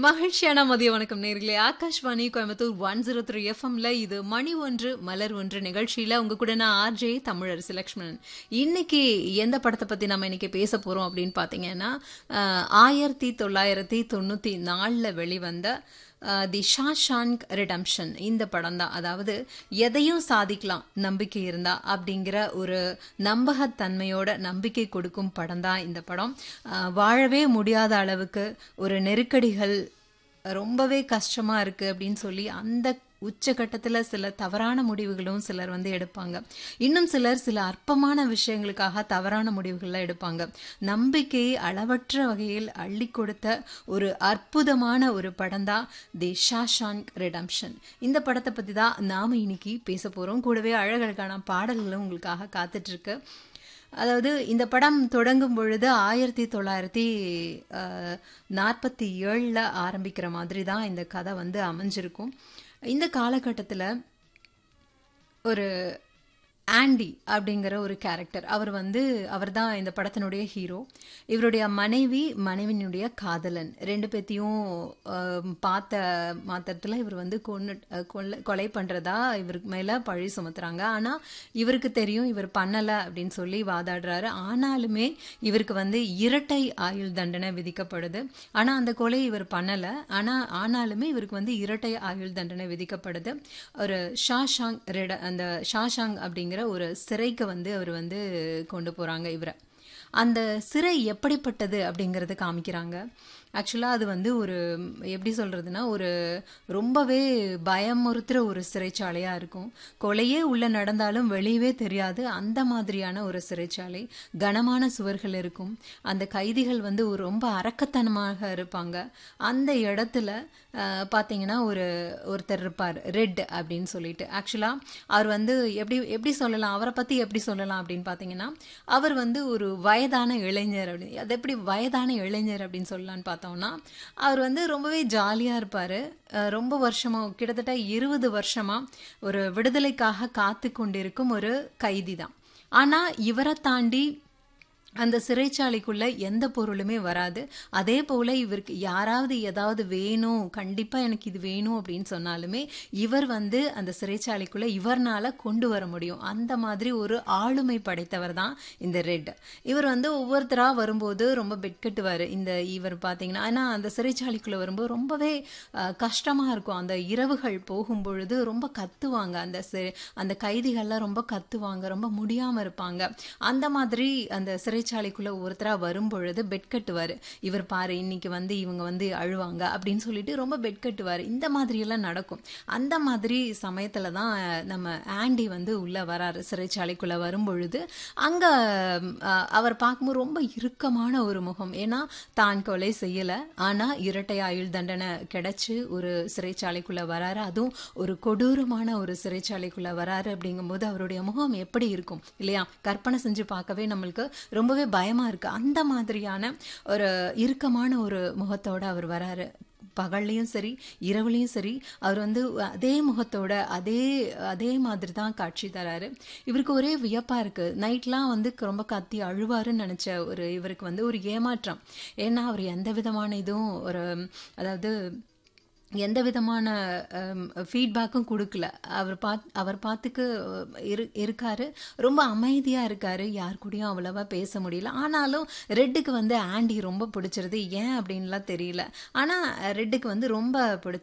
மகிழ்ச்சியான மதிய வணக்கம் நேர்களே Akashvani Coimbatore one zero three எஃப்எம்ல இது மணி ஒன்று மலர் ஒன்று நிகழ்ச்சியில உங்க கூட நான் ஆர்ஜே தமிழரசு லக்ஷ்மணன் இன்னைக்கு எந்த படத்தை பத்தி நம்ம இன்னைக்கு பேச போறோம் அப்படின்னு பாத்தீங்கன்னா அஹ், ஆயிரத்தி தொள்ளாயிரத்தி தொண்ணூத்தி நாலுல வெளிவந்த தி ஷாஷாங்க் ரிடம்ஷன் இந்த படம் தான் அதாவது எதையும் சாதிக்கலாம் நம்பிக்கை இருந்தா அப்படிங்கிற ஒரு நம்பகத்தன்மையோட நம்பிக்கை கொடுக்கும் படம் தான் இந்த படம் அஹ், வாழவே முடியாத அளவுக்கு ஒரு நெருக்கடிகள் ரொம்பவே கஷ்டமா இருக்கு அப்படின்னு சொல்லி அந்த உச்சகட்டத்துல சில தவறான முடிவுகளும் சிலர் வந்து எடுப்பாங்க இன்னும் சிலர் சில அற்பமான விஷயங்களுக்காக தவறான முடிவுகளை எடுப்பாங்க நம்பிக்கையை அளவற்ற வகையில் அள்ளி கொடுத்த ஒரு அற்புதமான ஒரு படம் தான் தி ஷாஷாங்க் ரிடம்ஷன் இந்த படத்தை பத்தி தான் நாம இன்னைக்கு பேச போறோம் கூடவே அழகழகான பாடல்களும் உங்களுக்காக காத்துட்டு இருக்கு அதாவது இந்த படம் தொடங்கும் பொழுது ஆயிரத்தி தொள்ளாயிரத்தி நாற்பத்தி ஏழில் ஆரம்பிக்கிற மாதிரி தான் இந்த கதை வந்து அமைஞ்சிருக்கும் இந்த காலகட்டத்தில் ஒரு ஆண்டி அப்படிங்கிற ஒரு கேரக்டர் அவர் வந்து அவர் தான் இந்த படத்தினுடைய ஹீரோ இவருடைய மனைவி மனைவினுடைய காதலன் ரெண்டு பேத்தையும் ஆம், பார்த்த மாத்திரத்தில் இவர் வந்து கொன்னு அஹ், கொல்ல கொலை பண்ணுறதா இவருக்கு மேலே பழி சுமத்துறாங்க ஆனால் இவருக்கு தெரியும் இவர் பண்ணலை அப்படின்னு சொல்லி வாதாடுறாரு ஆனாலுமே இவருக்கு வந்து இரட்டை ஆயுள் தண்டனை விதிக்கப்படுது ஆனால் அந்த கொலை இவர் பண்ணலை ஆனால் ஆனாலுமே இவருக்கு வந்து இரட்டை ஆயுள் தண்டனை விதிக்கப்படுது ஒரு ஷாஷாங் ரெட அந்த ஷாஷாங் அப்படிங்கிற ஒரு சிறைக்கு வந்து அவர் வந்து கொண்டு போகிறாங்க இவரை அந்த சிறை எப்படிப்பட்டது அப்படிங்கறத காமிக்கிறாங்க ஆக்சுவலாக அது வந்து ஒரு எப்படி சொல்றதுன்னா ஒரு ரொம்பவே பயமுறுத்துற ஒரு சிறைச்சாலையாக இருக்கும் கொலையே உள்ள நடந்தாலும் வெளியவே தெரியாது அந்த மாதிரியான ஒரு சிறைச்சாலை கனமான சுவர்கள் இருக்கும் அந்த கைதிகள் வந்து ஒரு ரொம்ப அரக்கத்தனமாக இருப்பாங்க அந்த இடத்துல அஹ், பார்த்தீங்கன்னா ஒரு ஒருத்தர் இருப்பார் ரெட் அப்படின்னு சொல்லிட்டு ஆக்சுவலாக அவர் வந்து எப்படி எப்படி சொல்லலாம் அவரை பற்றி எப்படி சொல்லலாம் அப்படின்னு பார்த்தீங்கன்னா அவர் வந்து ஒரு வயதான இளைஞர் அப்படின்னு அது எப்படி வயதான இளைஞர் அப்படின்னு சொல்லலாம்னு பார்த்தோம்னா அவர் வந்து ரொம்பவே ஜாலியாக இருப்பார் ரொம்ப வருஷமா கிட்டத்தட்ட இருபது வருஷமா ஒரு விடுதலைக்காக காத்து கொண்டிருக்கும் ஒரு கைதி தான் ஆனால் இவரை தாண்டி அந்த சிறைச்சாலைக்குள்ள எந்த பொருளுமே வராது அதே போல இவருக்கு யாராவது ஏதாவது வேணும் கண்டிப்பா எனக்கு இது வேணும் அப்படின்னு சொன்னாலுமே இவர் வந்து அந்த சிறைச்சாலைக்குள்ள இவர்னால கொண்டு வர முடியும் அந்த மாதிரி ஒரு ஆளுமை படைத்தவர் தான் இந்த ரெட் இவர் வந்து ஒவ்வொருத்தரா வரும்போது ரொம்ப பெட் கட்டுவார் இந்த இவர் பார்த்தீங்கன்னா ஆனா அந்த சிறைச்சாலைக்குள்ள வரும்போது ரொம்பவே அஹ், கஷ்டமா இருக்கும் அந்த இரவுகள் போகும் பொழுது ரொம்ப கத்துவாங்க அந்த சி- அந்த கைதிகள்லாம் ரொம்ப கத்துவாங்க ரொம்ப முடியாம இருப்பாங்க அந்த மாதிரி அந்த சிறைச்சாலைக்குள்ள ஒருத்தரா வரும் பொழுது பெட் கட்டுவாரு இவர் பாரு இன்னைக்கு வந்து இவங்க வந்து அழுவாங்க அப்படின்னு சொல்லிட்டு ரொம்ப பெட் கட்டுவாரு இந்த மாதிரி எல்லாம் நடக்கும் அந்த மாதிரி சமயத்துல தான் நம்ம ஆண்டி வந்து உள்ள வராரு சிறைச்சாலைக்குள்ள வரும் பொழுது அங்க ம், அஹ், அவர் பார்க்கும்போது ரொம்ப இறுக்கமான ஒரு முகம் ஏன்னா தான் கொலை செய்யல ஆனா இரட்டை ஆயுள் தண்டனை கிடைச்சு ஒரு சிறைச்சாலைக்குள்ள வராரு அதுவும் ஒரு கொடூரமான ஒரு சிறைச்சாலைக்குள்ள வராரு அப்படிங்கும்போது அவருடைய முகம் எப்படி இருக்கும் இல்லையா கற்பனை செஞ்சு பார்க்கவே நம்மளுக்கு ரொம்பவே பயமா இருக்கு அந்த மாதிரியான ஒரு இறுக்கமான ஒரு முகத்தோட அவர் வராரு பகல்லையும் சரி இரவுலையும் சரி அவர் வந்து அதே முகத்தோட அதே அதே மாதிரி தான் காட்சி தராரு இவருக்கு ஒரே வியப்பா இருக்கு நைட்லாம் வந்து ரொம்ப கத்தி அழுவாருன்னு நினைச்ச ஒரு இவருக்கு வந்து ஒரு ஏமாற்றம் ஏன்னா அவர் எந்த விதமான இதுவும் ஒரு அதாவது எந்த விதமான ஃபீட்பேக்கும் கொடுக்கல அவர் பாத் அவர் பார்த்துக்கு இரு இருக்காரு ரொம்ப அமைதியா இருக்காரு யார் கூடயும் அவ்வளவா பேச முடியல ஆனாலும் ரெட்டுக்கு வந்து ஆண்டி ரொம்ப பிடிச்சிருது ஏன் அப்படின்லாம் தெரியல ஆனா ரெட்டுக்கு வந்து ரொம்ப பிடிச்சிருது